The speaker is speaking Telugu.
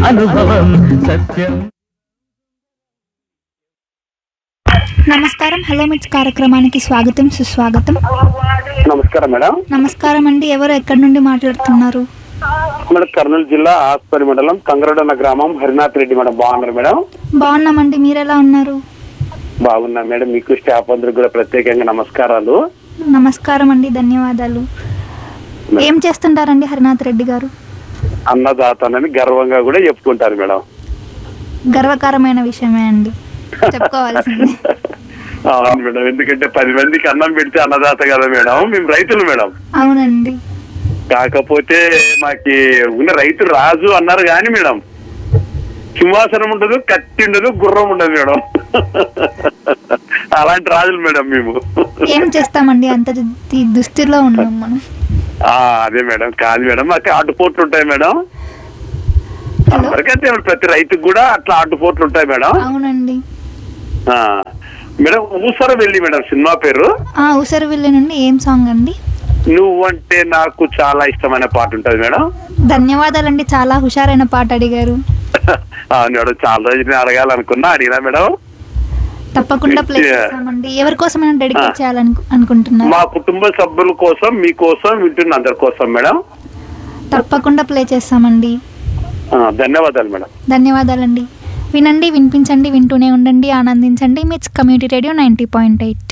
అనుభవం సత్యం నమస్కారం హలో మిట్స్ కార్యక్రమానికి స్వాగతం సుస్వాగతం నమస్కారం మేడం నమస్కారం అండి ఎవరు ఎక్కడి నుండి మాట్లాడుతున్నారు మేడం కర్నూలు జిల్లా ఆస్పరి మండలం కంగరడన్న గ్రామం హరినాథ్ రెడ్డి మేడం బాగున్నారు మేడం బాగున్నామండి మీరు ఎలా ఉన్నారు బాగున్నా మేడం మీకు స్టాఫ్ అందరికి కూడా ప్రత్యేకంగా నమస్కారాలు నమస్కారం అండి ధన్యవాదాలు ఏం చేస్తుంటారండి హరినాథ్ రెడ్డి గారు అన్నదాతనని గర్వంగా కూడా చెప్పుకుంటారు మేడం గర్వకారమైన విషయమే అండి చెప్పుకోవాల్సింది అవును మేడం ఎందుకంటే పది మందికి అన్నం పెడితే అన్నదాత కదా మేడం మేము రైతులు మేడం అవునండి కాకపోతే మాకి ఉన్న రైతు రాజు అన్నారు కానీ మేడం సింహాసనం ఉండదు కత్తి ఉండదు గుర్రం ఉండదు మేడం అలాంటి రాజులు మేడం మేము ఏం చేస్తామండి అంత ది- దుస్థితిలో ఉన్నాం మనం ఆ, అదే మేడం కాదు మేడం మాకు ఆటుపోట్లు ఉంటాయి మేడం హలో అందరికంటే ప్రతి రైతుకు కూడా అట్లా ఆటుపోట్లు ఉంటాయి మేడం అవునండి ఆ, మేడం ఊసర వెళ్ళి మేడం సినిమా పేరు ఆ ఉసరవిల్లి నుండి ఏం సాంగ్ అండి నువ్వంటే నాకు చాలా ఇష్టమైన పాట ఉంటది మేడం ధన్యవాదాలండి చాలా హుషారైన పాట అడిగారు అవును మేడం చాలా రోజులు నేను అడగాలనుకున్నా అడిగినా మేడం తప్పకుండా ప్లే Yeah. చేస్తామండి ఎవరి కోసమైనా డెడికేట్ చేయాలను అనుకుంటున్నారు మా కుటుంబ సభ్యుల కోసం మీకోసం వింటున్న అందరి కోసం మేడం తప్పకుండా ప్లే చేస్తామండి ఆ, ధన్యవాదాలు మేడం ధన్యవాదాలండి వినండి వినిపించండి వింటూనే ఉండండి ఆనందించండి MITS community radio ninety point eight